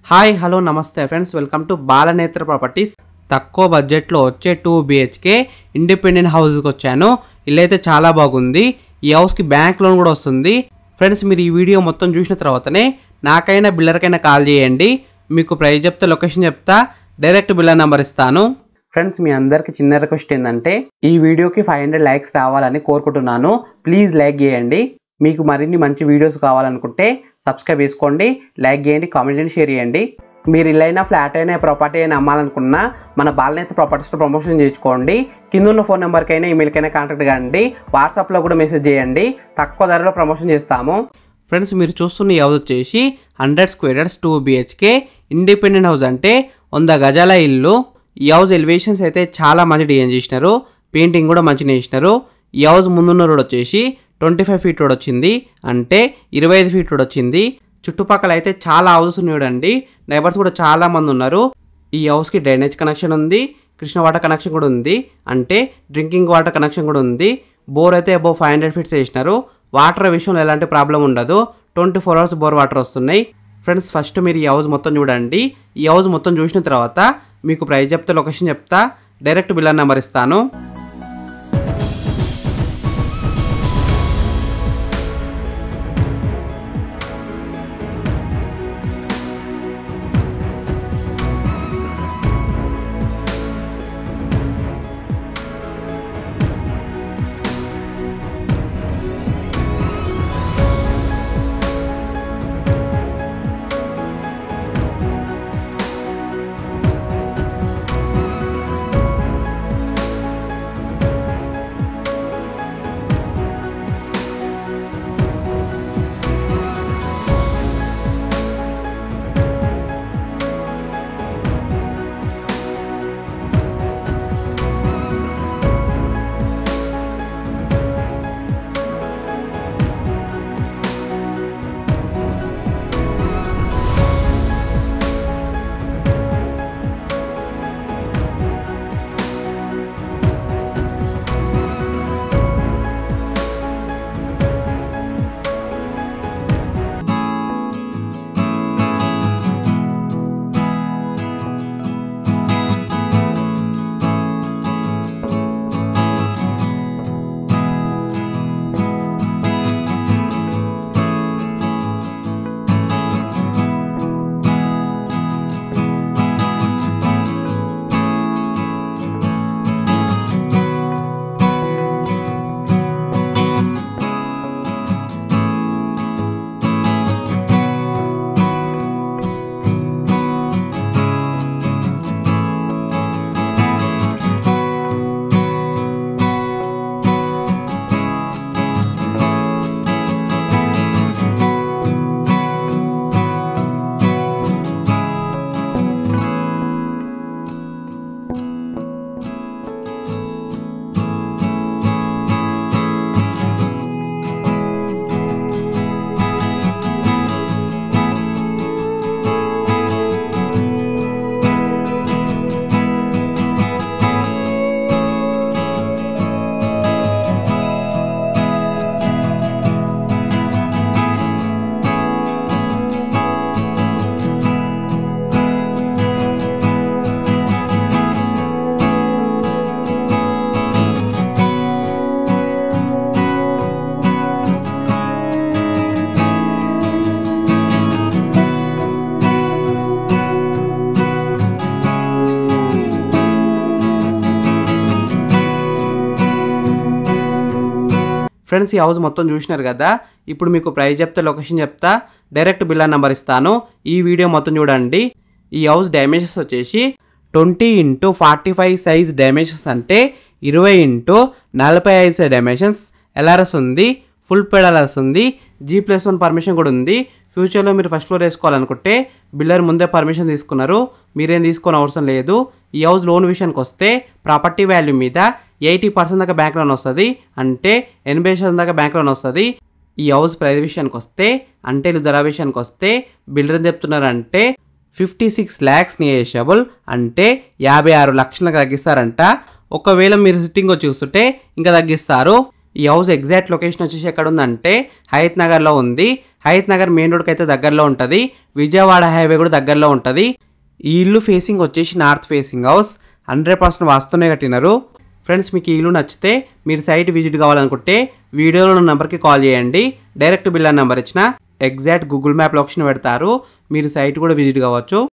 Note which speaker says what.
Speaker 1: hi hello నమస్తే friends welcome to Balanetra properties తక్కువ బడ్జెట్లో వచ్చే టూ బిహెచ్కే ఇండిపెండెంట్ హౌస్కి వచ్చాను ఇల్లు అయితే చాలా బాగుంది ఈ హౌస్కి బ్యాంక్ లోన్ కూడా వస్తుంది ఫ్రెండ్స్ మీరు ఈ వీడియో మొత్తం చూసిన తర్వాతనే నాకైనా బిల్లర్కైనా కాల్ చేయండి మీకు ప్రైస్ చెప్తా లొకేషన్ చెప్తా డైరెక్ట్ బిల్లర్ నెంబర్ ఇస్తాను ఫ్రెండ్స్ మీ అందరికి చిన్న రిక్వెస్ట్ ఏంటంటే ఈ వీడియోకి ఫైవ్ హండ్రెడ్ లైక్స్ రావాలని కోరుకుంటున్నాను ప్లీజ్ లైక్ చేయండి మీకు మరిన్ని మంచి వీడియోస్ కావాలనుకుంటే సబ్స్క్రైబ్ చేసుకోండి లైక్ చేయండి కామెంట్ చేయండి షేర్ చేయండి మీరు ఇల్లైనా ఫ్లాట్ అయినా ప్రాపర్టీ అయినా అమ్మాలనుకున్నా మన బాలనేత ప్రాపర్టీస్లో ప్రమోషన్ చేయించుకోండి కింద ఉన్న ఫోన్ నెంబర్కైనా ఈమెయిల్కైనా కాంటాక్ట్ కండి వాట్సాప్లో కూడా మెసేజ్ చేయండి తక్కువ ధరలో ప్రమోషన్ చేస్తాము ఫ్రెండ్స్ మీరు చూస్తున్న ఈ హౌస్ వచ్చేసి hundred square yards two BHK independent house అంటే వంద గజాల ఇల్లు ఈ హౌస్ ఎలివేషన్స్ అయితే చాలా మంచి డిజైన్ చేసినారు పెయింటింగ్ కూడా మంచిగా వేసినారు ఈ హౌస్ ముందున్న రోడ్ వచ్చేసి ట్వంటీ ఫైవ్ ఫీట్ రోడ్ వచ్చింది అంటే ఇరవై ఐదు ఫీట్ రోడ్ వచ్చింది చుట్టుపక్కల అయితే చాలా హౌసెస్ ఉన్నాయి చూడండి నైబర్స్ కూడా చాలా మంది ఉన్నారు ఈ హౌస్కి డ్రైనేజ్ కనెక్షన్ ఉంది కృష్ణ వాటర్ కనెక్షన్ కూడా ఉంది అంటే డ్రింకింగ్ వాటర్ కనెక్షన్ కూడా ఉంది బోర్ అయితే అబౌవ్ ఫైవ్ హండ్రెడ్ ఫీట్స్ వేసినారు వాటర్ విషయంలో ఎలాంటి ప్రాబ్లం ఉండదు twenty four hours bore water వస్తున్నాయి ఫ్రెండ్స్ ఫస్ట్ మీరు ఈ హౌస్ మొత్తం చూడండి ఈ హౌస్ మొత్తం చూసిన తర్వాత మీకు ప్రైస్ చెప్తా లొకేషన్ చెప్తా డైరెక్ట్ బిల్లర్ నెంబర్ ఇస్తాను ఫ్రెండ్స్ ఈ హౌస్ మొత్తం చూసినారు కదా ఇప్పుడు మీకు ప్రైస్ చెప్తా లొకేషన్ చెప్తా డైరెక్ట్ బిల్లా నెంబర్ ఇస్తాను ఈ వీడియో మొత్తం చూడండి ఈ హౌస్ డైమెన్షన్స్ వచ్చేసి twenty into forty five size dimensions అంటే ఇరవై ఇంటూ నలభై ఐదు సైజ్ డైమెన్షన్స్ ఎల్ఆర్ఎస్ ఉంది ఫుల్ పెడలర్స్ ఉంది జీ ప్లస్ వన్ పర్మిషన్ కూడా ఉంది ఫ్యూచర్లో మీరు ఫస్ట్ ఫ్లోర్ వేసుకోవాలనుకుంటే బిల్డర్ ముందే పర్మిషన్ తీసుకున్నారు మీరేం తీసుకొని అవసరం లేదు ఈ హౌస్ లోన్ విషయానికి వస్తే ప్రాపర్టీ వాల్యూ మీద ఎయిటీ పర్సెంట్ దాకా బ్యాంక్ లోన్ వస్తుంది అంటే ఎనభై శాతం దాకా బ్యాంక్ లోన్ వస్తుంది ఈ హౌస్ ప్రైస్ విషయానికి వస్తే అంటే వీళ్ళు ధర విషయానికి వస్తే బిల్డర్ ఏం చెప్తున్నారంటే ఫిఫ్టీ సిక్స్ ల్యాక్స్ నియేషబుల్ అంటే యాభై ఆరు లక్షలకు తగ్గిస్తారంట ఒకవేళ మీరు సిట్టింగ్ వచ్చి చూస్తుంటే ఇంకా తగ్గిస్తారు ఈ హౌస్ ఎగ్జాక్ట్ లొకేషన్ వచ్చేసి ఎక్కడ ఉందంటే హయత్ నగర్లో ఉంది హైత్ నగర్ మెయిన్ రోడ్కి అయితే దగ్గరలో ఉంటుంది విజయవాడ హైవే కూడా దగ్గరలో ఉంటుంది ఈ ఇల్లు ఫేసింగ్ వచ్చేసి north facing house hundred percent వాస్తూనే కట్టినారు ఫ్రెండ్స్ మీకు ఈ ఇల్లు నచ్చితే మీరు సైట్ విజిట్ కావాలనుకుంటే వీడియోలో ఉన్న నెంబర్కి కాల్ చేయండి డైరెక్ట్ బిల్ నెంబర్ ఇచ్చిన ఎగ్జాక్ట్ గూగుల్ మ్యాప్ లొకేషన్ పెడతారు మీరు సైట్ కూడా విజిట్ కావచ్చు